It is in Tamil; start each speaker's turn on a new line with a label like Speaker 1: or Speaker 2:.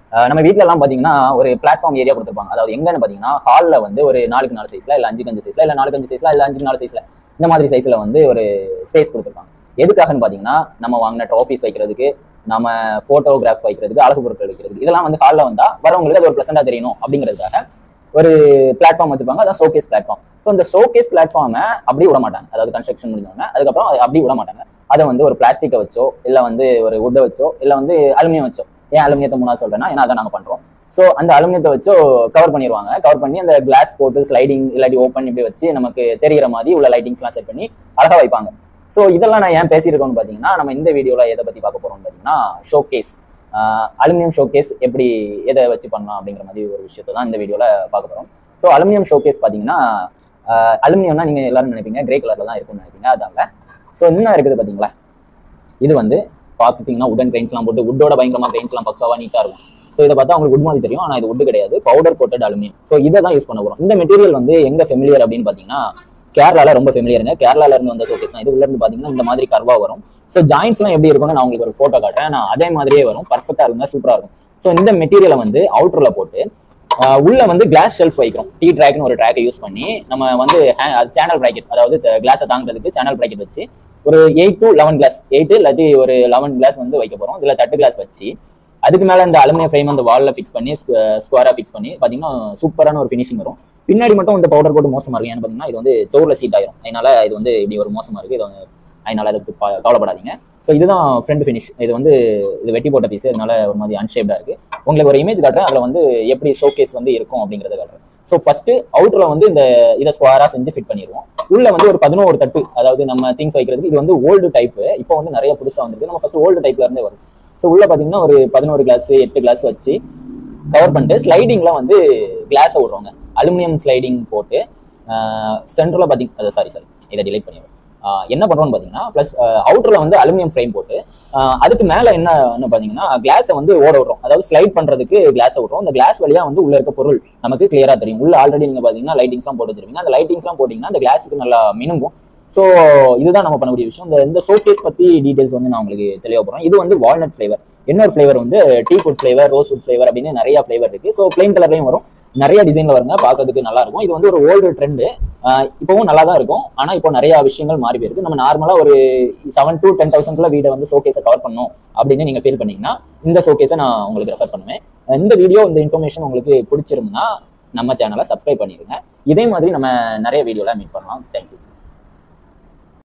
Speaker 1: அஹ் நம்ம வீட்ல எல்லாம் பாத்தீங்கன்னா ஒரு பிளாட்ஃபார்ம் ஏரியா கொடுத்துருப்பாங்க அதாவது எங்கன்னு பாத்தீங்கன்னா ஹால்ல வந்து ஒரு நாலுக்கு நாலு சைஸ்ல இல்ல அஞ்சுக்கு அஞ்சு சைஸ்ல இல்ல நாலுக்கு அஞ்சு சைஸ்ல இல்ல அஞ்சுக்கு நாலு சைஸ்ல இந்த மாதிரி சைஸ்ல வந்து ஒரு ஸ்பேஸ் கொடுத்துருப்பாங்க எதுக்காகன்னு பாத்தீங்கன்னா நம்ம வாங்கின ட்ராஃபிஸ் வைக்கிறதுக்கு நம்ம போட்டோகிராஃப் வைக்கிறதுக்கு அழகு பொருட்கள் வைக்கிறதுக்கு இதெல்லாம் வந்து ஹாலில் வந்தா வரவங்களுக்கு அது ஒரு ப்ளசண்டா தெரியணும் அப்படிங்கிறதுக்காக ஒரு பிளாட்ஃபார்ம் வச்சிருப்பாங்க அதான் ஷோகேஸ் பிளாட்ஃபார்ம் ஸோ இந்த ஷோகேஸ் பிளாட்ஃபார்மை அப்படி விட மாட்டாங்க அதாவது கன்ஸ்ட்ரக்ஷன் முடிஞ்சோடனே அதுக்கப்புறம் அதை அப்படி விட மாட்டாங்க அதை வந்து ஒரு பிளாஸ்டிக்கை வச்சோ இல்லை வந்து ஒரு வுட்டை வச்சோ இல்லை வந்து அலுமினியம் வச்சோ ஏன் அலுமினியத்தை மூணாவது சொல்றேன்னா ஏன்னா அதை நாங்கள் பண்றோம் ஸோ அந்த அலுமினியத்தை வச்சோ கவர் பண்ணிடுவாங்க கவர் பண்ணி அந்த கிளாஸ் போட்டு ஸ்லைடிங் இல்லாட்டி ஓப்பன் இப்படி வச்சு நமக்கு தெரிகிற மாதிரி உள்ள லைட்டிங்ஸ்லாம் செட் பண்ணி அழகா வைப்பாங்க ஸோ இதெல்லாம் நான் ஏன் பேசியிருக்கோம்னு பார்த்தீங்கன்னா நம்ம இந்த வீடியோவில் எதை பற்றி பார்க்க போறோம்னு பார்த்தீங்கன்னா ஷோகேஸ் அலுமினியம் ஷோகேஸ் எப்படி எதை வச்சு பண்ணலாம் அப்படிங்கிற மாதிரி ஒரு விஷயத்தை தான் இந்த வீடியோவில் பார்க்க போகிறோம் ஸோ அலுமினியம் ஷோகேஸ் பார்த்தீங்கன்னா அலுமினியம்னா நீங்கள் எல்லாரும் நினைப்பீங்க கிரே கலரில் தான் இருக்கும்னு நினைப்பீங்க அதாங்க ஸோ இன்னும் இருக்குது பார்த்தீங்களா இது வந்து பார்த்துட்டிங்கன்னா உடன் கிரைன்ஸ்லாம் போட்டு உட்டோட பயங்கரமாக கிரைன்ஸ்லாம் பக்காவாக நீட்டாக இருக்கும் ஸோ இதை பார்த்தா உங்களுக்கு உட் மாதிரி தெரியும் ஆனால் இது உட் கிடையாது பவுடர் கோட்டட் அலுமினியம் ஸோ இதை தான் யூஸ் பண்ண போகிறோம் இந்த மெட்டீரியல் வந்து எங்க ஃபெமிலியர் அப்படின்னு பார்த்தீங்கன்னா கேரளால ரொம்ப ஃபெமிலியருங்க கேரளால இருந்து வந்த ஷோகேஸ் தான் இது உள்ள இருந்து பார்த்தீங்கன்னா இந்த மாதிரி கர்வா வரும் ஸோ ஜாயின்ஸ்லாம் எப்படி இருக்கும்னு நான் உங்களுக்கு ஒரு ஃபோட்டோ காட்டுறேன் நான் அதே மாதிரியே வரும் பர்ஃபெக்டாக இருக்குங்க சூப்பராக இருக்கும் ஸோ இந்த மெட்டீரியலை வந்து அவுட்டரில் போட்டு ஆஹ் உள்ள வந்து கிளாஸ் ஷெல்ஃப் வைக்கிறோம் டீ ட்ராக்னு ஒரு ட்ராக்கை யூஸ் பண்ணி நம்ம வந்து சேனல் ப்ராக்கெட் அதாவது கிளாஸை தாங்கிறதுக்கு சேனல் ப்ராக்கெட் வச்சு ஒரு eight to eleven glass eight இல்லாட்டி ஒரு லெவன் கிளாஸ் வந்து வைக்க போறோம் இதுல தட்டு கிளாஸ் வச்சு அதுக்கு மேல இந்த அலுமினியம் ஃப்ரேம் அந்த வால்ல ஃபிக்ஸ் பண்ணி ஸ்கொயரா ஃபிக்ஸ் பண்ணி பாத்தீங்கன்னா சூப்பரான ஒரு ஃபினிஷிங் வரும் பின்னாடி மட்டும் இந்த பவுடர் போட்டு மோசமா இருக்கு ஏன்னு பாத்தீங்கன்னா இது வந்து சோர்ல சீட் ஆயிரும் அதனால இது வந்து இப்படி ஒரு மோசமா இருக்கு இது வந்து அதனால அதுக்கு ப- கவலைப்படாதீங்க ஸோ இதுதான் ஃப்ரண்ட் ஃபினிஷ் இது வந்து இது வெட்டி போட்ட பீஸ் அதனால ஒரு மாதிரி அன்ஷேப்டா இருக்கு உங்களுக்கு ஒரு இமேஜ் காட்டுறேன் அதுல வந்து எப்படி ஷோகேஸ் வந்து இருக்கும் அப்படிங்கறத காட்டுறேன் ஸோ ஃபர்ஸ்ட் அவுட்டர்ல வந்து இந்த இதை ஸ்கொயரா செஞ்சு ஃபிட் பண்ணிடுவோம் உள்ள வந்து ஒரு பதினோரு தட்டு அதாவது நம்ம திங்ஸ் வைக்கிறதுக்கு இது வந்து ஓல்டு டைப் இப்போ வந்து நிறைய புதுசா வந்திருக்கு நம்ம ஃபர்ஸ்ட் ஓல்டு டைப்ல இருந்தே வரும் ஸோ உள்ள பாத்தீங்கன்னா ஒரு பதினோரு கிளாஸ் எட்டு கிளாஸ் வச்சு கவர் பண்ணிட்டு ஸ்லைடிங்ல வந்து கிளாஸை விடுறோங்க அலுமினியம் ஸ்லைடிங் போட்டு சென்டர்ல பாத்தீங்க சாரி சாரி இதை டிலைட் பண்ணிடுவோம் ஆஹ் என்ன பண்றோம்னு பாத்தீங்கன்னா ப்ளஸ் அவுட்டர்ல வந்து அலுமினியம் ஃப்ரேம் போட்டு ஆஹ் அதுக்கு மேல என்ன என்ன பாத்தீங்கன்னா கிளாஸை வந்து ஓட விடுறோம் அதாவது ஸ்லைட் பண்றதுக்கு கிளாஸை விடுறோம் அந்த கிளாஸ் வழியா வந்து உள்ள இருக்க பொருள் நமக்கு கிளியரா தெரியும் உள்ள ஆல்ரெடி நீங்க பாத்தீங்கன்னா லைட்டிங்ஸ்லாம் போட்டு வச்சிருப்பீங்க அந்த லைட்டிங்ஸ்லாம் போட்டீங்கன்னா அந்த கிளாஸுக்கு நல்லா மினுங்கும் ஸோ இதுதான் நம்ம பண்ணக்கூடிய விஷயம் இந்த இந்த ஷோகேஸ் பத்தி டீடைல்ஸ் வந்து நான் உங்களுக்கு தெளிவாக போறேன் இது வந்து வால்நட் ஃப்ளேவர் இன்னொரு ஃப்ளேவர் வந்து tea food flavour rose food flavour அப்படின்னு நிறைய ஃப்ளேவர் இருக்கு ஸோ பிளைன் கலர்லையும் வரும் நிறைய டிசைன்ல வருங்க பார்க்கறதுக்கு நல்லா இருக்கும் இது வந்து ஒரு ஓல்டு ட்ரெண்டு இப்பவும் நல்லா தான் இருக்கும் ஆனா இப்போ நிறைய விஷயங்கள் மாறி போயிருக்கு நம்ம நார்மலா ஒரு செவன் டு டென் தௌசண்ட்ல வீடை வந்து ஷோகேஸை கவர் பண்ணும் அப்படின்னு நீங்க ஃபீல் பண்ணீங்கன்னா இந்த ஷோகேஸை நான் உங்களுக்கு ரெஃபர் பண்ணுவேன் இந்த வீடியோ இந்த இன்ஃபர்மேஷன் உங்களுக்கு பிடிச்சிருந்தா நம்ம சேனலை சப்ஸ்கிரைப் பண்ணிருங்க இதே மாதிரி நம்ம நிறைய வீடியோல மீட் பண்ணலாம் தேங்க்யூ